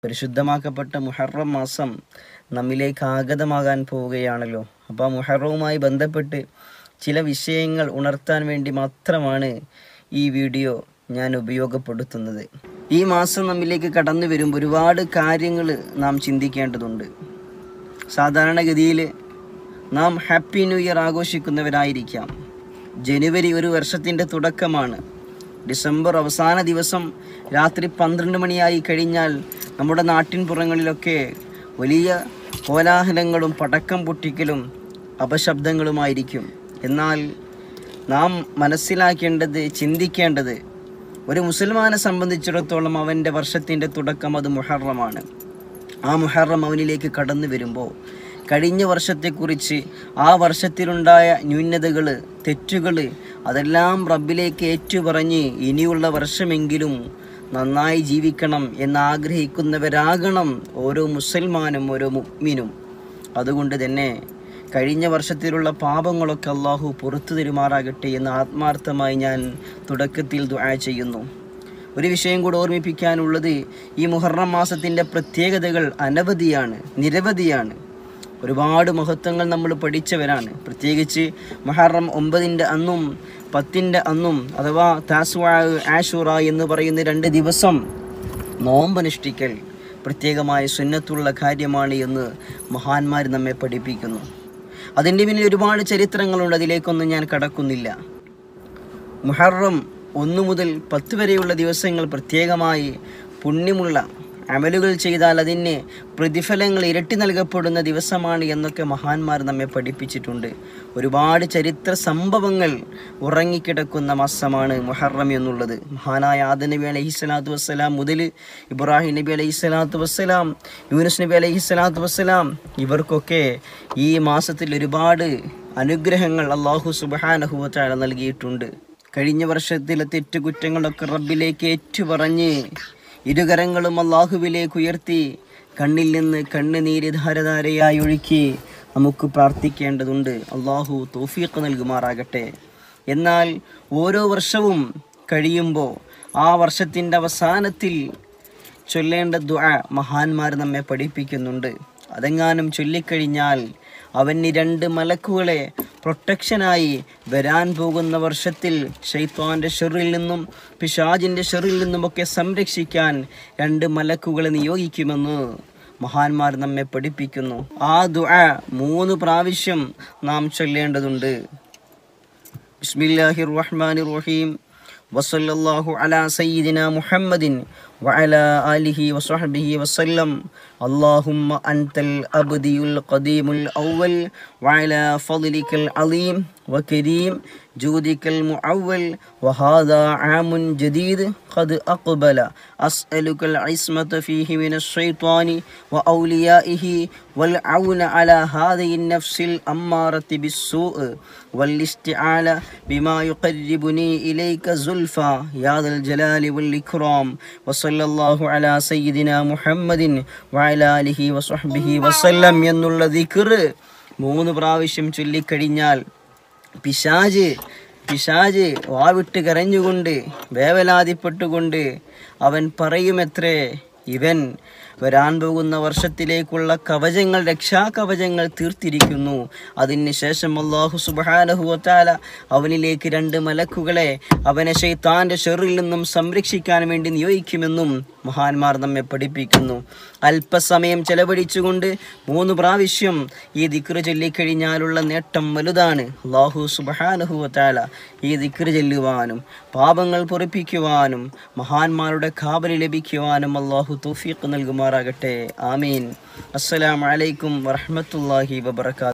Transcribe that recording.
പരിശുദ്ധമാക്കപ്പെട്ട മുഹറം മാസം നമ്മിലേക്ക് ആഗതമാകാൻ പോവുകയാണല്ലോ അപ്പോൾ ആ മുഹറവുമായി ബന്ധപ്പെട്ട് ചില വിഷയങ്ങൾ ഉണർത്താൻ വേണ്ടി മാത്രമാണ് ഈ വീഡിയോ ഞാൻ ഉപയോഗപ്പെടുത്തുന്നത് ഈ മാസം നമ്മിലേക്ക് കടന്നു വരുമ്പോൾ ഒരുപാട് കാര്യങ്ങൾ നാം ചിന്തിക്കേണ്ടതുണ്ട് സാധാരണഗതിയിൽ നാം ഹാപ്പി ന്യൂ ഇയർ ആഘോഷിക്കുന്നവരായിരിക്കാം ജനുവരി ഒരു വർഷത്തിൻ്റെ തുടക്കമാണ് ഡിസംബർ അവസാന ദിവസം രാത്രി പന്ത്രണ്ട് മണിയായി കഴിഞ്ഞാൽ നമ്മുടെ നാട്ടിൻപുറങ്ങളിലൊക്കെ വലിയ കോലാഹലങ്ങളും പടക്കം പൊട്ടിക്കലും അപശബ്ദങ്ങളുമായിരിക്കും എന്നാൽ നാം മനസ്സിലാക്കേണ്ടത് ചിന്തിക്കേണ്ടത് ഒരു മുസൽമാനെ സംബന്ധിച്ചിടത്തോളം അവൻ്റെ വർഷത്തിൻ്റെ തുടക്കം അത് മുഹറമാണ് ആ മുഹറം അവനിലേക്ക് കടന്നു വരുമ്പോൾ കഴിഞ്ഞ വർഷത്തെക്കുറിച്ച് ആ വർഷത്തിലുണ്ടായ ന്യൂനതകൾ തെറ്റുകൾ അതെല്ലാം റബ്ബിലേക്ക് ഏറ്റുപറഞ്ഞ് ഇനിയുള്ള വർഷമെങ്കിലും നന്നായി ജീവിക്കണം എന്നാഗ്രഹിക്കുന്നവരാകണം ഓരോ മുസൽമാനും ഓരോ മുഗ്മിനും അതുകൊണ്ട് തന്നെ കഴിഞ്ഞ വർഷത്തിലുള്ള പാപങ്ങളൊക്കെ അള്ളാഹു പുറത്തു തരുമാറാകട്ടെ എന്ന് ആത്മാർത്ഥമായി ഞാൻ തുടക്കത്തിൽ ദുആ ചെയ്യുന്നു ഒരു വിഷയം കൂടെ ഓർമ്മിപ്പിക്കാനുള്ളത് ഈ മുഹറം മാസത്തിൻ്റെ പ്രത്യേകതകൾ അനവധിയാണ് നിരവധിയാണ് ഒരുപാട് മഹത്വങ്ങൾ നമ്മൾ പഠിച്ചവരാണ് പ്രത്യേകിച്ച് മുഹറം ഒമ്പതിൻ്റെ അന്നും പത്തിൻ്റെ അന്നും അഥവാ താസ്വാ ആഷുറ എന്ന് പറയുന്ന രണ്ട് ദിവസം നോമ്പനുഷ്ഠിക്കൽ പ്രത്യേകമായ സുന്നത്തുള്ള കാര്യമാണ് എന്ന് മഹാന്മാർ നമ്മെ പഠിപ്പിക്കുന്നു അതിൻ്റെ പിന്നിൽ ഒരുപാട് ചരിത്രങ്ങളുണ്ട് അതിലേക്കൊന്നും ഞാൻ കടക്കുന്നില്ല മുഹറം ഒന്നു മുതൽ പത്ത് വരെയുള്ള ദിവസങ്ങൾ പ്രത്യേകമായി പുണ്യമുള്ള അമലുകൾ ചെയ്താൽ അതിന് പ്രതിഫലങ്ങൾ ഇരട്ടി നൽകപ്പെടുന്ന ദിവസമാണ് എന്നൊക്കെ മഹാന്മാർ നമ്മെ പഠിപ്പിച്ചിട്ടുണ്ട് ഒരുപാട് ചരിത്ര സംഭവങ്ങൾ ഉറങ്ങിക്കിടക്കുന്ന മാസമാണ് മുഹറം എന്നുള്ളത് മഹാനായ ആദ നബി അലൈഹി സ്വലാത്തു വസ്സലാം മുതൽ ഇബ്രാഹിം നബി അലൈഹി സ്വലാത്തു വസ്സലാം യൂനുസ് നബി അലൈഹി സ്വലാത്തു വസ്സലാം ഇവർക്കൊക്കെ ഈ മാസത്തിൽ ഒരുപാട് അനുഗ്രഹങ്ങൾ അള്ളാഹു സുബാനഹുവറ്റാല നൽകിയിട്ടുണ്ട് കഴിഞ്ഞ വർഷത്തിലെ തെറ്റുകുറ്റങ്ങളൊക്കെ റബ്ബിലേക്ക് ഏറ്റുപറഞ്ഞ് ഇരുകരങ്ങളും അള്ളാഹുവിലേക്ക് ഉയർത്തി കണ്ണിൽ നിന്ന് കണ്ണുനീര് ധാരധാരയായി ഒഴുക്കി നമുക്ക് പ്രാർത്ഥിക്കേണ്ടതുണ്ട് അള്ളാഹു തോഫീഖ് നൽകുമാറാകട്ടെ എന്നാൽ ഓരോ വർഷവും കഴിയുമ്പോൾ ആ വർഷത്തിൻ്റെ അവസാനത്തിൽ ചൊല്ലേണ്ട ദുആ മഹാന്മാർ നമ്മെ പഠിപ്പിക്കുന്നുണ്ട് അതെങ്ങാനും ചൊല്ലിക്കഴിഞ്ഞാൽ അവന് രണ്ട് മലക്കുകളെ പ്രൊട്ടക്ഷനായി വരാൻ പോകുന്ന വർഷത്തിൽ ഷെയ്ത്താൻ്റെ ഷെറിൽ നിന്നും പിശാജിൻ്റെ ഷെറിൽ നിന്നുമൊക്കെ സംരക്ഷിക്കാൻ രണ്ട് മലക്കുകളെ നിയോഗിക്കുമെന്ന് മഹാന്മാർ നമ്മെ പഠിപ്പിക്കുന്നു ആ ദുആ മൂന്ന് പ്രാവശ്യം നാം ചൊല്ലേണ്ടതുണ്ട് ബിസ്മില്ലാഹിർ റഹ്മാനിർ റഹീം وصلى الله على سيدنا محمد وعلى آله وصحبه وسلم اللهم أنت الأبدي القديم الأول وعلى فضلك العظيم وكريم جودك المعول وهذا عام جديد قد أقبل أسألك العصمة فيه من الشيطان وأوليائه والعون على هذه النفس الأمارة بالسوء والاستعانة بما يقربني إليك زلفى يا ذا الجلال والإكرام وصلى الله على سيدنا محمد وعلى آله وصحبه وسلم എന്നുള്ള ദിക്ർ മൂന്ന് പ്രാവശ്യം ചൊല്ലിക്കഴിഞ്ഞാൽ പിശാജ് പിശാജ് വാവിട്ട് കരഞ്ഞുകൊണ്ട് വേവലാതിപ്പെട്ടുകൊണ്ട് അവൻ പറയുമെത്രേ ഇവൻ വരാൻ പോകുന്ന വർഷത്തിലേക്കുള്ള കവചങ്ങൾ രക്ഷാകവചങ്ങൾ തീർത്തിരിക്കുന്നു അതിന് ശേഷം അള്ളാഹു സുബാനഹുവത്താല അവനിലേക്ക് രണ്ട് മലക്കുകളെ അവനെ ഷെയ്ത്താൻ്റെ ഷെറിൽ നിന്നും സംരക്ഷിക്കാൻ വേണ്ടി നിയോഗിക്കുമെന്നും മഹാന്മാർ നമ്മെ പഠിപ്പിക്കുന്നു അല്പസമയം ചെലവഴിച്ചുകൊണ്ട് മൂന്ന് പ്രാവശ്യം ഈ ദിക്റ് ചൊല്ലിക്കഴിഞ്ഞാലുള്ള നേട്ടം വലുതാണ് അള്ളാഹു സുബാനഹുവത്താല ഈ ദിക്റ് ചെല്ലുവാനും പാപങ്ങൾ പൊറിപ്പിക്കുവാനും മഹാന്മാരുടെ കാവലി ലഭിക്കുവാനും അള്ളാഹു തൗഫീഖ് നൽകുമാറാകട്ടെ ആമീൻ അസ്സലാമലൈക്കും വറഹമത്തല്ലാഹി വബർക്കാത്തു